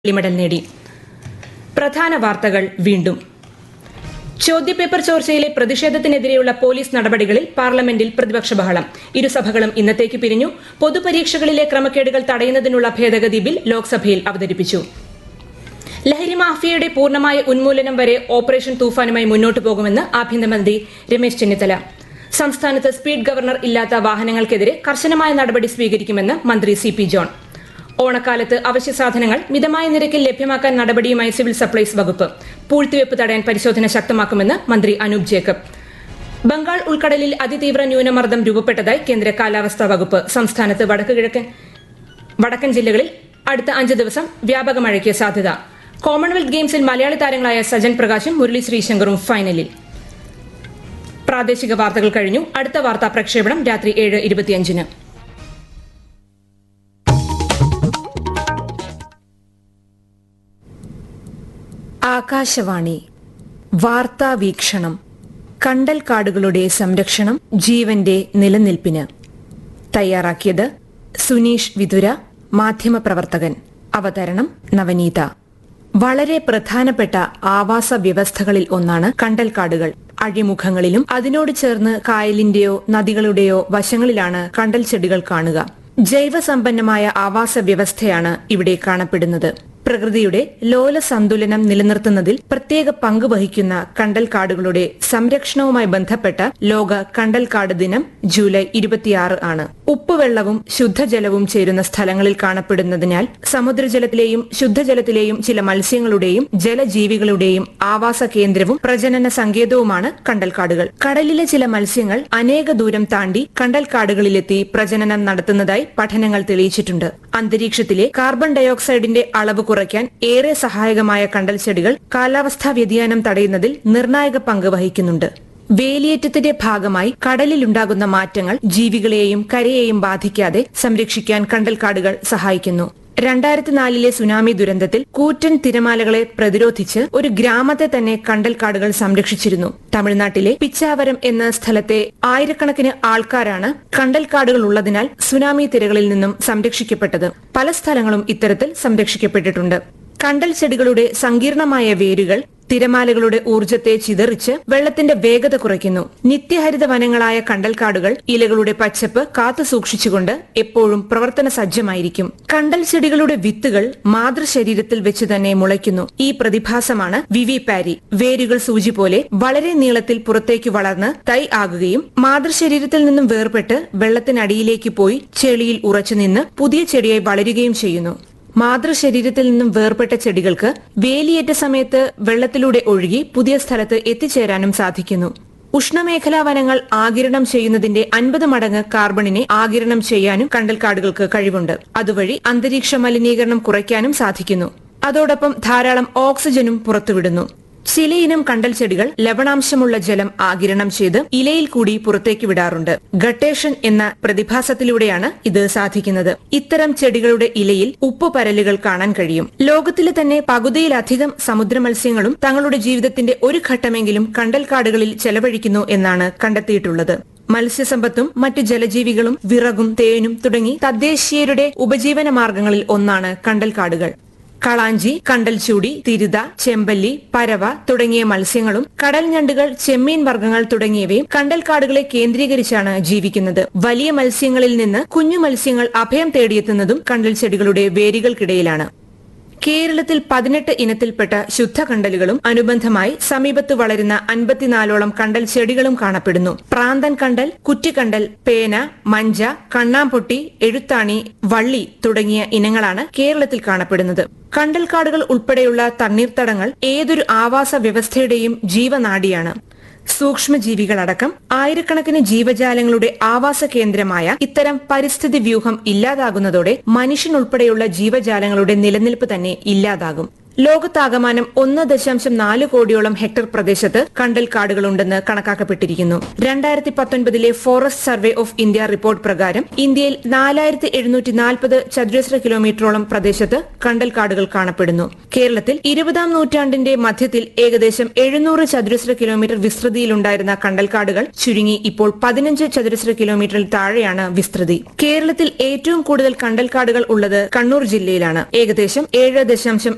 വെള്ളി മെഡൽ നേടി പ്രധാന വാർത്തകൾ വീണ്ടും ചോദ്യപേപ്പർ ചോർച്ചയിലെ പ്രതിഷേധത്തിനെതിരെയുള്ള പോലീസ് നടപടികളിൽ പാർലമെന്റിൽ പ്രതിപക്ഷ ബഹളം ഇരുസഭകളും ഇന്നത്തേക്ക് പിരിഞ്ഞു പൊതുപരീക്ഷകളിലെ ക്രമക്കേടുകൾ തടയുന്നതിനുള്ള ഭേദഗതി ബിൽ ലോക്സഭയിൽ അവതരിപ്പിച്ചു ലഹരി മാഫിയയുടെ പൂർണ്ണമായ ഉന്മൂലനം വരെ ഓപ്പറേഷൻ തൂഫാനുമായി മുന്നോട്ടു പോകുമെന്ന് ആഭ്യന്തരമന്ത്രി രമേശ് ചെന്നിത്തല സംസ്ഥാനത്ത് സ്പീഡ് ഗവർണർ ഇല്ലാത്ത വാഹനങ്ങൾക്കെതിരെ കർശനമായ നടപടി സ്വീകരിക്കുമെന്ന് മന്ത്രി സി പി ജോൺ ഓണക്കാലത്ത് അവശ്യ സാധനങ്ങൾ മിതമായ നിരക്കിൽ ലഭ്യമാക്കാൻ നടപടിയുമായി സിവിൽ സപ്ലൈസ് വകുപ്പ് പൂഴ്ത്തിവെപ്പ് തടയാൻ പരിശോധന ശക്തമാക്കുമെന്ന് മന്ത്രി അനൂപ് ജേക്കബ് ബംഗാൾ ഉൾക്കടലിൽ അതിതീവ്ര ന്യൂനമർദ്ദം രൂപപ്പെട്ടതായി കേന്ദ്ര കാലാവസ്ഥാ വകുപ്പ് സംസ്ഥാനത്ത് വടക്ക് കിഴക്കൻ വടക്കൻ ജില്ലകളിൽ അടുത്ത അഞ്ച് ദിവസം വ്യാപക മഴയ്ക്ക് സാധ്യത കോമൺവെൽത്ത് ഗെയിംസിൽ മലയാളി താരങ്ങളായ സജൻ പ്രകാശും മുരളി ശ്രീശങ്കറും ഫൈനലിൽ പ്രാദേശിക വാർത്തകൾ കഴിഞ്ഞു അടുത്ത വാർത്താ പ്രക്ഷേപണം രാത്രി ഏഴ് ഇരുപത്തിയഞ്ചിന് ആകാശവാണി വാർത്താ വീക്ഷണം കണ്ടൽക്കാടുകളുടെ സംരക്ഷണം ജീവന്റെ നിലനിൽപ്പിന് തയ്യാറാക്കിയത് സുനീഷ് വിതുര മാധ്യമപ്രവർത്തകൻ അവതരണം നവനീത വളരെ പ്രധാനപ്പെട്ട ആവാസ വ്യവസ്ഥകളിൽ ഒന്നാണ് കണ്ടൽക്കാടുകൾ അഴിമുഖങ്ങളിലും അതിനോട് ചേർന്ന് കായലിന്റെയോ നദികളുടെയോ വശങ്ങളിലാണ് കണ്ടൽ ചെടികൾ കാണുക ജൈവസമ്പന്നമായ ആവാസ വ്യവസ്ഥയാണ് ഇവിടെ കാണപ്പെടുന്നത് പ്രകൃതിയുടെ ലോല സന്തുലനം നിലനിർത്തുന്നതിൽ പ്രത്യേക പങ്ക് വഹിക്കുന്ന കണ്ടൽക്കാടുകളുടെ സംരക്ഷണവുമായി ബന്ധപ്പെട്ട ലോക കണ്ടൽക്കാട് ദിനം ജൂലൈ ഇരുപത്തിയാറ് ആണ് ഉപ്പുവെള്ളവും ശുദ്ധജലവും ചേരുന്ന സ്ഥലങ്ങളിൽ കാണപ്പെടുന്നതിനാൽ സമുദ്രജലത്തിലെയും ശുദ്ധജലത്തിലെയും ചില മത്സ്യങ്ങളുടെയും ജലജീവികളുടെയും ആവാസ കേന്ദ്രവും പ്രജനന സങ്കേതവുമാണ് കണ്ടൽക്കാടുകൾ കടലിലെ ചില മത്സ്യങ്ങൾ അനേക ദൂരം താണ്ടി കണ്ടൽക്കാടുകളിലെത്തി പ്രജനനം നടത്തുന്നതായി പഠനങ്ങൾ തെളിയിച്ചിട്ടുണ്ട് അന്തരീക്ഷത്തിലെ കാർബൺ ഡയോക്സൈഡിന്റെ അളവ് കുറയ്ക്കാൻ ഏറെ സഹായകമായ കണ്ടൽ ചെടികൾ കാലാവസ്ഥാ വ്യതിയാനം തടയുന്നതിൽ നിർണായക പങ്ക് വഹിക്കുന്നുണ്ട് വേലിയേറ്റത്തിന്റെ ഭാഗമായി കടലിലുണ്ടാകുന്ന മാറ്റങ്ങൾ ജീവികളെയും കരയെയും ബാധിക്കാതെ സംരക്ഷിക്കാൻ കണ്ടൽക്കാടുകൾ സഹായിക്കുന്നു രണ്ടായിരത്തി നാലിലെ സുനാമി ദുരന്തത്തിൽ കൂറ്റൻ തിരമാലകളെ പ്രതിരോധിച്ച് ഒരു ഗ്രാമത്തെ തന്നെ കണ്ടൽക്കാടുകൾ സംരക്ഷിച്ചിരുന്നു തമിഴ്നാട്ടിലെ പിച്ചാവരം എന്ന സ്ഥലത്തെ ആയിരക്കണക്കിന് ആൾക്കാരാണ് കണ്ടൽക്കാടുകൾ ഉള്ളതിനാൽ സുനാമി തിരകളിൽ നിന്നും സംരക്ഷിക്കപ്പെട്ടത് പല സ്ഥലങ്ങളും ഇത്തരത്തിൽ സംരക്ഷിക്കപ്പെട്ടിട്ടുണ്ട് കണ്ടൽ ചെടികളുടെ സങ്കീർണമായ വേരുകൾ തിരമാലകളുടെ ഊർജത്തെ ചിതറിച്ച് വെള്ളത്തിന്റെ വേഗത കുറയ്ക്കുന്നു നിത്യഹരിത വനങ്ങളായ കണ്ടൽക്കാടുകൾ ഇലകളുടെ പച്ചപ്പ് കാത്തു സൂക്ഷിച്ചുകൊണ്ട് എപ്പോഴും പ്രവർത്തന സജ്ജമായിരിക്കും കണ്ടൽ ചെടികളുടെ വിത്തുകൾ മാതൃശരീരത്തിൽ വെച്ച് തന്നെ മുളയ്ക്കുന്നു ഈ പ്രതിഭാസമാണ് വിവി പാരി വേരുകൾ സൂചി പോലെ വളരെ നീളത്തിൽ പുറത്തേക്ക് വളർന്ന് തൈ ആകുകയും മാതൃശരീരത്തിൽ നിന്നും വേർപെട്ട് വെള്ളത്തിനടിയിലേക്ക് പോയി ചെളിയിൽ ഉറച്ചുനിന്ന് പുതിയ ചെടിയായി വളരുകയും ചെയ്യുന്നു മാതൃശരീരത്തിൽ നിന്നും വേർപെട്ട ചെടികൾക്ക് വേലിയേറ്റ സമയത്ത് വെള്ളത്തിലൂടെ ഒഴുകി പുതിയ സ്ഥലത്ത് എത്തിച്ചേരാനും സാധിക്കുന്നു ഉഷ്ണമേഖലാ വനങ്ങൾ ആകിരണം ചെയ്യുന്നതിന്റെ അൻപത് മടങ്ങ് കാർബണിനെ ആകിരണം ചെയ്യാനും കണ്ടൽക്കാടുകൾക്ക് കഴിവുണ്ട് അതുവഴി അന്തരീക്ഷ മലിനീകരണം കുറയ്ക്കാനും സാധിക്കുന്നു അതോടൊപ്പം ധാരാളം ഓക്സിജനും പുറത്തുവിടുന്നു ചിലയിനം കണ്ടൽ ചെടികൾ ലവണാംശമുള്ള ജലം ആകിരണം ചെയ്ത് ഇലയിൽ കൂടി പുറത്തേക്ക് വിടാറുണ്ട് ഗട്ടേഷൻ എന്ന പ്രതിഭാസത്തിലൂടെയാണ് ഇത് സാധിക്കുന്നത് ഇത്തരം ചെടികളുടെ ഇലയിൽ ഉപ്പ് പരലുകൾ കാണാൻ കഴിയും ലോകത്തിലെ തന്നെ പകുതിയിലധികം സമുദ്ര മത്സ്യങ്ങളും തങ്ങളുടെ ജീവിതത്തിന്റെ ഒരു ഘട്ടമെങ്കിലും കണ്ടൽക്കാടുകളിൽ ചെലവഴിക്കുന്നു എന്നാണ് കണ്ടെത്തിയിട്ടുള്ളത് മത്സ്യസമ്പത്തും മറ്റു ജലജീവികളും വിറകും തേനും തുടങ്ങി തദ്ദേശീയരുടെ ഉപജീവന മാർഗങ്ങളിൽ ഒന്നാണ് കണ്ടൽക്കാടുകൾ കളാഞ്ചി കണ്ടൽച്ചൂടി തിരുത ചെമ്പല്ലി പരവ തുടങ്ങിയ മത്സ്യങ്ങളും കടൽ ഞണ്ടുകൾ ചെമ്മീൻ വർഗ്ഗങ്ങൾ തുടങ്ങിയവയും കണ്ടൽക്കാടുകളെ കേന്ദ്രീകരിച്ചാണ് ജീവിക്കുന്നത് വലിയ മത്സ്യങ്ങളിൽ നിന്ന് കുഞ്ഞു മത്സ്യങ്ങൾ അഭയം തേടിയെത്തുന്നതും കണ്ടൽ ചെടികളുടെ വേരുകൾക്കിടയിലാണ് കേരളത്തിൽ പതിനെട്ട് ഇനത്തിൽപ്പെട്ട ശുദ്ധകണ്ടലുകളും അനുബന്ധമായി സമീപത്ത് വളരുന്ന അൻപത്തിനാലോളം കണ്ടൽ ചെടികളും കാണപ്പെടുന്നു പ്രാന്തൻ കണ്ടൽ കുറ്റിക്കണ്ടൽ പേന മഞ്ച കണ്ണാമ്പൊട്ടി എഴുത്താണി വള്ളി തുടങ്ങിയ ഇനങ്ങളാണ് കേരളത്തിൽ കാണപ്പെടുന്നത് കണ്ടൽക്കാടുകൾ ഉൾപ്പെടെയുള്ള തണ്ണീർത്തടങ്ങൾ ഏതൊരു ആവാസ വ്യവസ്ഥയുടെയും ജീവനാഡിയാണ് സൂക്ഷ്മജീവികളടക്കം ആയിരക്കണക്കിന് ജീവജാലങ്ങളുടെ ആവാസ കേന്ദ്രമായ ഇത്തരം പരിസ്ഥിതി വ്യൂഹം ഇല്ലാതാകുന്നതോടെ മനുഷ്യനുൾപ്പെടെയുള്ള ജീവജാലങ്ങളുടെ നിലനിൽപ്പ് തന്നെ ഇല്ലാതാകും ലോകത്താകമാനം ഒന്ന് ദശാംശം നാല് കോടിയോളം ഹെക്ടർ പ്രദേശത്ത് കണ്ടൽ കാടുകളുണ്ടെന്ന് കണക്കാക്കപ്പെട്ടിരിക്കുന്നു രണ്ടായിരത്തി പത്തൊൻപതിലെ forest survey of India report പ്രകാരം ഇന്ത്യയിൽ നാലായിരത്തി എഴുന്നൂറ്റി നാൽപ്പത് ചതുരശ്ര കിലോമീറ്ററോളം പ്രദേശത്ത് കണ്ടൽ കാടുകൾ കാണപ്പെടുന്നു കേരളത്തിൽ ഇരുപതാം നൂറ്റാണ്ടിന്റെ മധ്യത്തിൽ ഏകദേശം എഴുന്നൂറ് ചതുരശ്ര കിലോമീറ്റർ വിസ്തൃതിയിലുണ്ടായിരുന്ന കണ്ടൽക്കാടുകൾ ചുരുങ്ങി ഇപ്പോൾ പതിനഞ്ച് ചതുരശ്ര കിലോമീറ്ററിൽ താഴെയാണ് വിസ്തൃതി കേരളത്തിൽ ഏറ്റവും കൂടുതൽ കണ്ടൽക്കാടുകൾ ഉള്ളത് കണ്ണൂർ ജില്ലയിലാണ് ഏകദേശം ഏഴ് ദശാംശം